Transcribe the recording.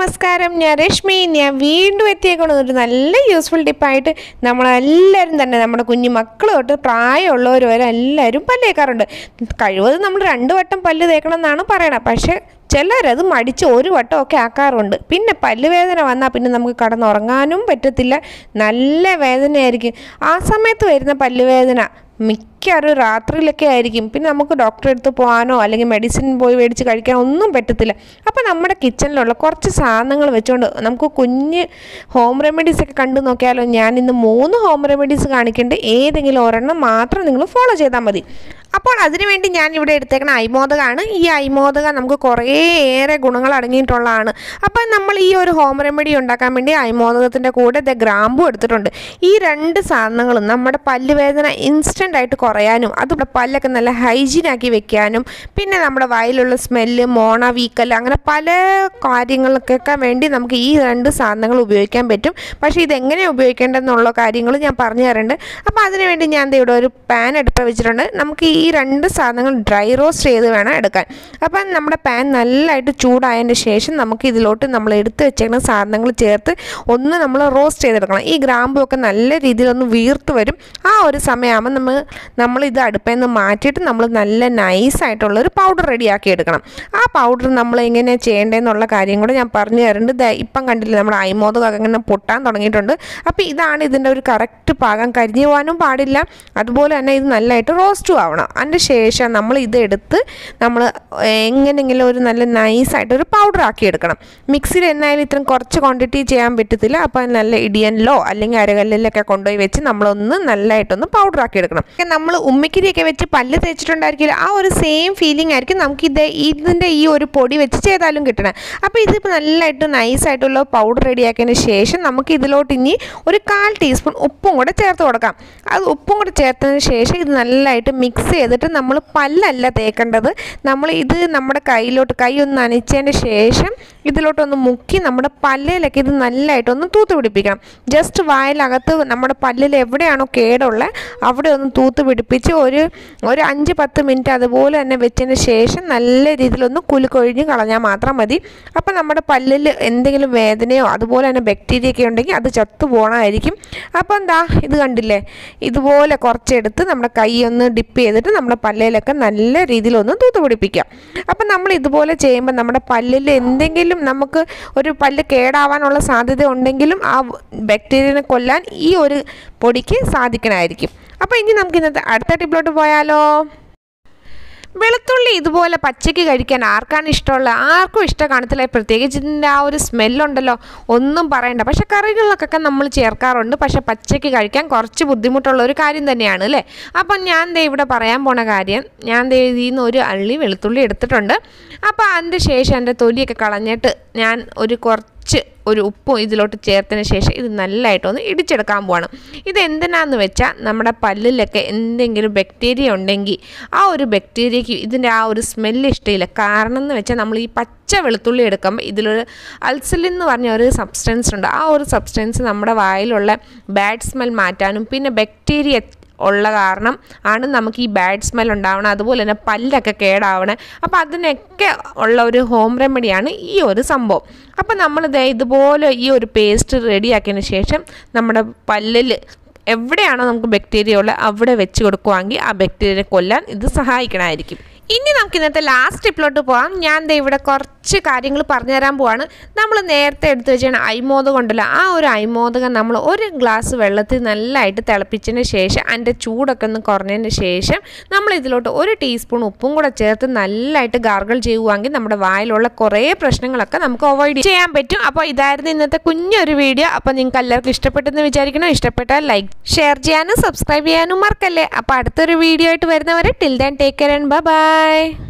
നമസ്കാരം ഞാൻ രശ്മി ഞാൻ വീണ്ടും എത്തിയേക്കണം ഒരു നല്ല യൂസ്ഫുൾ ടിപ്പായിട്ട് നമ്മളെല്ലാവരും തന്നെ നമ്മുടെ കുഞ്ഞു മക്കൾ തൊട്ട് പ്രായമുള്ളവർ വരെ എല്ലാവരും പല്ല് തേക്കാറുണ്ട് കഴിവതും നമ്മൾ രണ്ട് വട്ടം പല്ല് തേക്കണം എന്നാണ് പറയണത് പക്ഷേ ചിലരത് മടിച്ച് ഒരു വട്ടമൊക്കെ ആക്കാറുണ്ട് പിന്നെ പല്ലുവേദന വന്നാൽ പിന്നെ നമുക്ക് കടന്നുറങ്ങാനും പറ്റത്തില്ല നല്ല വേദനയായിരിക്കും ആ സമയത്ത് വരുന്ന പല്ലുവേദന മിക്കവാറും രാത്രിയിലൊക്കെ ആയിരിക്കും പിന്നെ നമുക്ക് ഡോക്ടറെ അടുത്ത് പോകാനോ അല്ലെങ്കിൽ മെഡിസിൻ പോയി മേടിച്ച് കഴിക്കാനോ ഒന്നും പറ്റത്തില്ല അപ്പോൾ നമ്മുടെ കിച്ചണിലുള്ള കുറച്ച് സാധനങ്ങൾ വെച്ചുകൊണ്ട് നമുക്ക് കുഞ്ഞ് ഹോം റെമഡീസ് ഒക്കെ കണ്ടു നോക്കിയാലോ ഞാൻ ഇന്ന് മൂന്ന് ഹോം റെമഡീസ് കാണിക്കേണ്ട ഏതെങ്കിലും ഒരെണ്ണം മാത്രം നിങ്ങൾ ഫോളോ ചെയ്താൽ മതി അപ്പോൾ അതിനുവേണ്ടി ഞാൻ ഇവിടെ എടുത്തേക്കുന്ന ഐമോദകമാണ് ഈ ഐമോദക നമുക്ക് കുറേയേറെ ഗുണങ്ങൾ അടങ്ങിയിട്ടുള്ളതാണ് അപ്പം നമ്മൾ ഈ ഒരു ഹോം റെമഡി ഉണ്ടാക്കാൻ വേണ്ടി ഐമോദകത്തിൻ്റെ കൂടെ ദ ഗ്രാമ്പും എടുത്തിട്ടുണ്ട് ഈ രണ്ട് സാധനങ്ങളും നമ്മുടെ പല്ലുവേദന ഇൻസ്റ്റൻ്റ് ആയിട്ട് കുറയാനും അതുപോലെ പല്ലൊക്കെ നല്ല ഹൈജീനാക്കി വെക്കാനും പിന്നെ നമ്മുടെ വായിലുള്ള സ്മെല്ല് മോണ വീക്കൽ അങ്ങനെ പല കാര്യങ്ങൾക്കൊക്കെ വേണ്ടി നമുക്ക് ഈ രണ്ട് സാധനങ്ങൾ ഉപയോഗിക്കാൻ പറ്റും പക്ഷേ ഇതെങ്ങനെ ഉപയോഗിക്കേണ്ടതെന്നുള്ള കാര്യങ്ങൾ ഞാൻ പറഞ്ഞു തരുന്നുണ്ട് അപ്പോൾ അതിനുവേണ്ടി ഞാൻ ദേ ഇവിടെ ഒരു പാൻ അടുപ്പ് വെച്ചിട്ടുണ്ട് നമുക്ക് ഈ രണ്ട് സാധനങ്ങൾ ഡ്രൈ റോസ്റ്റ് ചെയ്ത് വേണം എടുക്കാൻ അപ്പം നമ്മുടെ പാൻ നല്ലതായിട്ട് ചൂടായതിൻ്റെ ശേഷം നമുക്ക് ഇതിലോട്ട് നമ്മൾ എടുത്ത് വെച്ചേക്കുന്ന സാധനങ്ങൾ ചേർത്ത് ഒന്ന് നമ്മൾ റോസ്റ്റ് ചെയ്തെടുക്കണം ഈ ഗ്രാമ്പും ഒക്കെ നല്ല രീതിയിൽ ഒന്ന് വീർത്ത് വരും ആ ഒരു സമയമാകുമ്പോൾ നമ്മൾ നമ്മൾ ഇത് അടുപ്പിൽ നിന്ന് മാറ്റിയിട്ട് നമ്മൾ നല്ല നൈസായിട്ടുള്ളൊരു പൗഡർ റെഡിയാക്കി എടുക്കണം ആ പൗഡർ നമ്മൾ എങ്ങനെയാണ് ചെയ്യേണ്ടതെന്നുള്ള കാര്യം കൂടെ ഞാൻ പറഞ്ഞു തരുന്നുണ്ട് ദേ ഇപ്പം കണ്ടില്ലേ നമ്മുടെ അയിമോദകം അങ്ങനെ പൊട്ടാൻ തുടങ്ങിയിട്ടുണ്ട് അപ്പോൾ ഇതാണ് ഇതിൻ്റെ ഒരു കറക്റ്റ് പാകം കരിഞ്ഞു പോകാനും പാടില്ല അതുപോലെ തന്നെ ഇത് നല്ലതായിട്ട് റോസ്റ്റും ആവണം അതിൻ്റെ ശേഷം നമ്മൾ ഇത് എടുത്ത് നമ്മൾ എങ്ങനെയെങ്കിലും ഒരു നല്ല നൈസായിട്ട് ഒരു പൗഡർ ആക്കി എടുക്കണം മിക്സിയിൽ എന്നായാലും ഇത്രയും കുറച്ച് ക്വാണ്ടിറ്റി ചെയ്യാൻ പറ്റത്തില്ല അപ്പോൾ നല്ല ഇടിയനിലോ അല്ലെങ്കിൽ അരകല്ലിലൊക്കെ കൊണ്ടുപോയി വെച്ച് നമ്മളൊന്ന് നല്ലതായിട്ടൊന്ന് പൗഡർ ആക്കി എടുക്കണം നമ്മൾ ഉമ്മിക്കിരിയൊക്കെ വെച്ച് പല്ല് തേച്ചിട്ടുണ്ടായിരിക്കില്ല ആ ഒരു സെയിം ഫീലിംഗ് ആയിരിക്കും നമുക്ക് ഇത് ഇതിൻ്റെ ഈ ഒരു പൊടി വെച്ച് ചെയ്താലും കിട്ടണം അപ്പോൾ ഇതിപ്പോൾ നല്ലതായിട്ട് നൈസായിട്ടുള്ള പൗഡർ റെഡിയാക്കിയതിന് ശേഷം നമുക്ക് ഇതിലോട്ട് ഇനി ഒരു കാൽ ടീസ്പൂൺ ഉപ്പും കൂടെ ചേർത്ത് കൊടുക്കാം അത് ഉപ്പും കൂടെ ചേർത്തതിന് ശേഷം ഇത് നല്ലതായിട്ട് മിക്സ് ചെയ്തിട്ട് നമ്മൾ പല്ലല്ല തേക്കേണ്ടത് നമ്മൾ ഇത് നമ്മുടെ കയ്യിലോട്ട് കൈ ഒന്ന് നനച്ചതിന് ശേഷം ഇതിലോട്ടൊന്ന് മുക്കി നമ്മുടെ പല്ലിലൊക്കെ ഇത് നല്ലതായിട്ടൊന്ന് തൂത്ത് പിടിപ്പിക്കണം ജസ്റ്റ് വായിലകത്ത് നമ്മുടെ പല്ലിൽ എവിടെയാണോ കേടുള്ളത് അവിടെ ഒന്ന് തൂത്ത് പിടിപ്പിച്ച് ഒരു ഒരു അഞ്ച് പത്ത് മിനിറ്റ് അതുപോലെ തന്നെ വെച്ചതിന് ശേഷം നല്ല രീതിയിലൊന്ന് കുലുക്കൊഴിഞ്ഞ് കളഞ്ഞാൽ മാത്രം മതി അപ്പോൾ നമ്മുടെ പല്ലിൽ എന്തെങ്കിലും വേദനയോ അതുപോലെ തന്നെ ബാക്ടീരിയ ഒക്കെ ഉണ്ടെങ്കിൽ അത് ചത്തു പോകണമായിരിക്കും അപ്പോൾ എന്താ ഇത് കണ്ടില്ലേ ഇതുപോലെ കുറച്ചെടുത്ത് നമ്മുടെ കൈ ഒന്ന് ഡിപ്പ് ചെയ്തിട്ട് നമ്മുടെ പല്ലിലൊക്കെ നല്ല രീതിയിലൊന്ന് തൂത്ത് പിടിപ്പിക്കാം അപ്പം നമ്മൾ ഇതുപോലെ ചെയ്യുമ്പോൾ നമ്മുടെ പല്ലിൽ എന്തെങ്കിലും നമുക്ക് ഒരു പല്ല് കേടാവാനുള്ള സാധ്യത ഉണ്ടെങ്കിലും ആ ബാക്ടീരിയനെ കൊല്ലാൻ ഈ ഒരു പൊടിക്ക് സാധിക്കണമായിരിക്കും അപ്പോൾ ഇനി നമുക്ക് ഇന്നത്തെ അടുത്ത ടിപ്പിലോട്ട് പോയാലോ വെളുത്തുള്ളി ഇതുപോലെ പച്ചയ്ക്ക് കഴിക്കാൻ ആർക്കാണ് ഇഷ്ടമുള്ളത് ആർക്കും ഇഷ്ടം കാണത്തില്ല പ്രത്യേകിച്ച് ഇതിൻ്റെ ആ ഒരു സ്മെല്ലുണ്ടല്ലോ ഒന്നും പറയണ്ട പക്ഷെ കറികളിലൊക്കെ നമ്മൾ ചേർക്കാറുണ്ട് പക്ഷെ പച്ചയ്ക്ക് കഴിക്കാൻ കുറച്ച് ബുദ്ധിമുട്ടുള്ള ഒരു കാര്യം തന്നെയാണ് അല്ലേ അപ്പം ഞാൻ ദേ ഇവിടെ പറയാൻ പോണ കാര്യം ഞാൻ ദേ ഇതിൽ നിന്ന് ഒരു അള്ളി വെളുത്തുള്ളി എടുത്തിട്ടുണ്ട് അപ്പോൾ അതിൻ്റെ ശേഷം എൻ്റെ തൊലിയൊക്കെ കളഞ്ഞിട്ട് ഞാൻ ഒരു കുറച്ച് ഒരു ഉപ്പും ഇതിലോട്ട് ചേർത്തതിന് ശേഷം ഇത് നല്ലതായിട്ടൊന്ന് ഇടിച്ചെടുക്കാൻ പോകണം ഇത് എന്തിനാന്ന് വെച്ചാൽ നമ്മുടെ പല്ലിലൊക്കെ എന്തെങ്കിലും ബാക്ടീരിയ ഉണ്ടെങ്കിൽ ആ ഒരു ബാക്ടീരിയക്ക് ഇതിൻ്റെ ആ ഒരു സ്മെല്ല് ഇഷ്ടമില്ല കാരണം എന്ന് വെച്ചാൽ നമ്മൾ ഈ പച്ച വെളുത്തുള്ളി എടുക്കുമ്പോൾ ഇതിലൊരു അൾസലിൻ എന്ന് പറഞ്ഞ ഒരു സബ്സ്റ്റൻസ് ഉണ്ട് ആ ഒരു സബ്സ്റ്റൻസ് നമ്മുടെ വായിലുള്ള ബാഡ് സ്മെൽ മാറ്റാനും പിന്നെ ബാക്ടീരിയ ഉള്ള കാരണം ആണ് നമുക്ക് ഈ ബാഡ് സ്മെൽ ഉണ്ടാവണം അതുപോലെ തന്നെ പല്ലൊക്കെ കേടാവണം അപ്പോൾ അതിനൊക്കെ ഉള്ള ഒരു ഹോം റെമഡിയാണ് ഈ ഒരു സംഭവം അപ്പോൾ നമ്മൾ ദേ ഇതുപോലെ ഈ ഒരു പേസ്റ്റ് റെഡിയാക്കിയതിന് ശേഷം നമ്മുടെ പല്ലിൽ എവിടെയാണോ നമുക്ക് ബാക്ടീരിയ ഉള്ളത് അവിടെ വെച്ച് കൊടുക്കുവാണെങ്കിൽ ആ ബാക്ടീരിയയെ കൊല്ലാൻ ഇത് സഹായിക്കണമായിരിക്കും ഇനി നമുക്ക് ഇന്നത്തെ ലാസ്റ്റ് ടിപ്പിലോട്ട് പോകാം ഞാൻ ദേ ഇവിടെ കുറച്ച് കാര്യങ്ങൾ പറഞ്ഞു തരാൻ പോവാണ് നമ്മൾ നേരത്തെ എടുത്തു വെച്ചാണ് അയ്മോദകം ഉണ്ടല്ലോ ആ ഒരു അയ്മോദകം നമ്മൾ ഒരു ഗ്ലാസ് വെള്ളത്തിൽ നല്ലതായിട്ട് തിളപ്പിച്ചതിന് ശേഷം അതിൻ്റെ ചൂടൊക്കെ ഒന്ന് കുറഞ്ഞതിന് ശേഷം നമ്മൾ ഇതിലോട്ട് ഒരു ടീസ്പൂൺ ഉപ്പും കൂടെ ചേർത്ത് നല്ലതായിട്ട് ഗാർഗിൾ ചെയ്യുവാണെങ്കിൽ നമ്മുടെ വായിലുള്ള കുറേ പ്രശ്നങ്ങളൊക്കെ നമുക്ക് അവോയ്ഡ് ചെയ്യാൻ പറ്റും അപ്പോൾ ഇതായിരുന്നു ഇന്നത്തെ കുഞ്ഞൊരു വീഡിയോ അപ്പോൾ നിങ്ങൾക്ക് എല്ലാവർക്കും ഇഷ്ടപ്പെട്ടെന്ന് വിചാരിക്കണം ഇഷ്ടപ്പെട്ടാൽ ലൈക്ക് ഷെയർ ചെയ്യാനും സബ്സ്ക്രൈബ് ചെയ്യാനും മറക്കല്ലേ അപ്പോൾ അടുത്തൊരു വീഡിയോ ആയിട്ട് വരുന്നവരെ till then take care and by